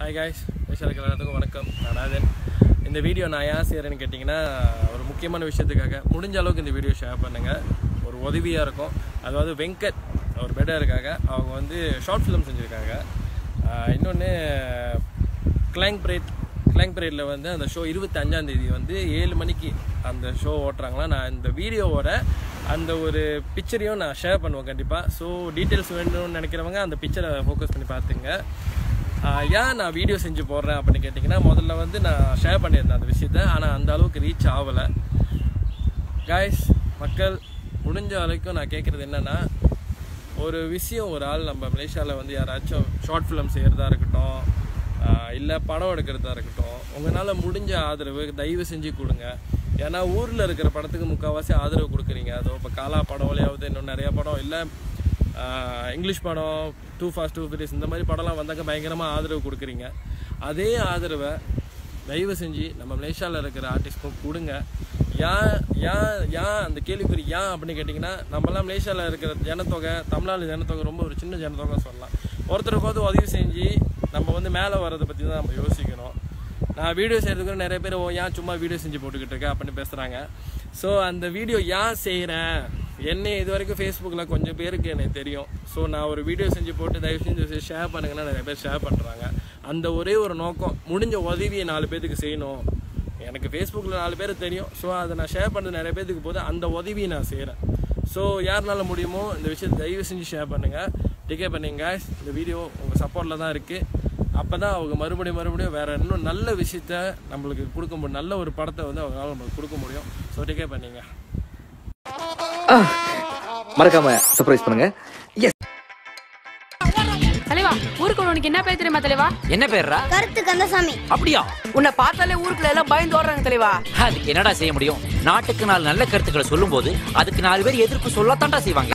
hi guys விஷாலுக்கு எல்லாத்துக்கும் வணக்கம் நான் ஆதன் இந்த வீடியோ நான் ஏன் செய்கிறேன்னு கேட்டிங்கன்னா ஒரு முக்கியமான விஷயத்துக்காக முடிஞ்ச அளவுக்கு இந்த வீடியோ ஷேர் பண்ணுங்கள் ஒரு உதவியாக இருக்கும் அதாவது வெங்கட் ஒரு பெடருக்காக அவங்க வந்து ஷார்ட் ஃபிலிம் செஞ்சுருக்காங்க இன்னொன்று கிளாங் பிரேட் கிளாங் பிரேட்டில் வந்து அந்த ஷோ இருபத்தஞ்சாம் தேதி வந்து ஏழு மணிக்கு அந்த ஷோ ஓட்டுறாங்களா நான் இந்த வீடியோவோட அந்த ஒரு பிக்சரையும் நான் ஷேர் பண்ணுவேன் கண்டிப்பாக ஸோ டீட்டெயில்ஸ் வேணும்னு நினைக்கிறவங்க அந்த பிக்சரை ஃபோக்கஸ் பண்ணி பார்த்துங்க ஆஹ் ஏன் நான் வீடியோ செஞ்சு போடுறேன் அப்படின்னு கேட்டிங்கன்னா முதல்ல வந்து நான் ஷேர் பண்ணியிருந்தேன் அந்த விஷயத்த ஆனால் அந்த அளவுக்கு ரீச் ஆகலை காய்ஸ் மக்கள் முடிஞ்ச வரைக்கும் நான் கேட்குறது என்னென்னா ஒரு விஷயம் ஒரு ஆள் நம்ம மலேசியாவில் வந்து யாராச்சும் ஷார்ட் ஃபிலிம் செய்கிறதா இருக்கட்டும் இல்லை படம் எடுக்கிறதா இருக்கட்டும் உங்களால் முடிஞ்ச ஆதரவு தயவு செஞ்சு கொடுங்க ஏன்னா ஊரில் இருக்கிற படத்துக்கு முக்கால்வாசி ஆதரவு கொடுக்குறீங்க அதோ இப்போ காலா படம் வழியாவது இன்னும் நிறையா படம் இல்லை ஆஹ் இங்கிலீஷ் படம் டூ ஃபாஸ்ட் டூ ஃபிரிஸ் இந்த மாதிரி படம்லாம் வந்தாக்க பயங்கரமாக ஆதரவு கொடுக்குறீங்க அதே ஆதரவை தயவு செஞ்சு நம்ம மலேசியாவில் இருக்கிற ஆர்டிஸ்ட்க்கும் கொடுங்க ஏன் ஏன் ஏன் அந்த கேள்விக்குறி ஏன் அப்படின்னு கேட்டிங்கன்னா நம்மலாம் மலேசியாவில் இருக்கிற ஜனத்தொகை தமிழ்நாடு ஜனத்தொகை ரொம்ப ஒரு சின்ன ஜனத்தொகை சொல்லலாம் ஒருத்தருக்காவது உதவி செஞ்சு நம்ம வந்து மேலே வர்றதை பற்றி தான் நம்ம யோசிக்கணும் நான் வீடியோ செய்கிறதுக்கு நிறைய பேர் ஓ ஏன் சும்மா வீடியோ செஞ்சு போட்டுக்கிட்டு இருக்க அப்படின்னு பேசுகிறாங்க ஸோ அந்த வீடியோ ஏன் செய்கிறேன் என்னை இது வரைக்கும் ஃபேஸ்புக்கில் கொஞ்சம் பேருக்கு எனக்கு தெரியும் ஸோ நான் ஒரு வீடியோ செஞ்சு போட்டு தயவு செஞ்சு ஷேர் பண்ணுங்கன்னா நிறைய பேர் ஷேர் பண்ணுறாங்க அந்த ஒரே ஒரு நோக்கம் முடிஞ்ச உதவியை நாலு பேத்துக்கு செய்யணும் எனக்கு ஃபேஸ்புக்கில் நாலு பேர் தெரியும் ஸோ அதை நான் ஷேர் பண்ணுறது நிறைய பேத்துக்கு போது அந்த உதவியை நான் செய்கிறேன் ஸோ யாருனால முடியுமோ இந்த விஷயத்தை தயவு செஞ்சு ஷேர் பண்ணுங்கள் டிகே பண்ணுங்க இந்த வீடியோ உங்கள் சப்போர்ட்டில் தான் இருக்குது அப்போ தான் அவங்க மறுபடியும் மறுபடியும் வேறு இன்னும் நல்ல விஷயத்த நம்மளுக்கு கொடுக்க முடியும் நல்ல ஒரு படத்தை வந்து அவங்களால நம்மளுக்கு கொடுக்க முடியும் ஸோ டிகே பண்ணீங்க மறக்காம சர்ப்ரைஸ் பண்ணுங்க எஸ் தலைவா ஊருக்கு உனக்கு என்ன பேர் தெரியுமா தலைவா என்ன பேர்ரா கருத்து கந்தசாமி அப்படியா உன்னை பார்த்தாலே ஊருக்குள்ள எல்லாம் பயந்து ஓடுறாங்க தலைவா அதுக்கு என்னடா செய்ய முடியும் நாட்டுக்கு நாலு நல்ல கருத்துக்களை சொல்லும்போது அதுக்கு நாலு பேர் எதிர்ப்பு சொல்லத்தான்டா செய்வாங்க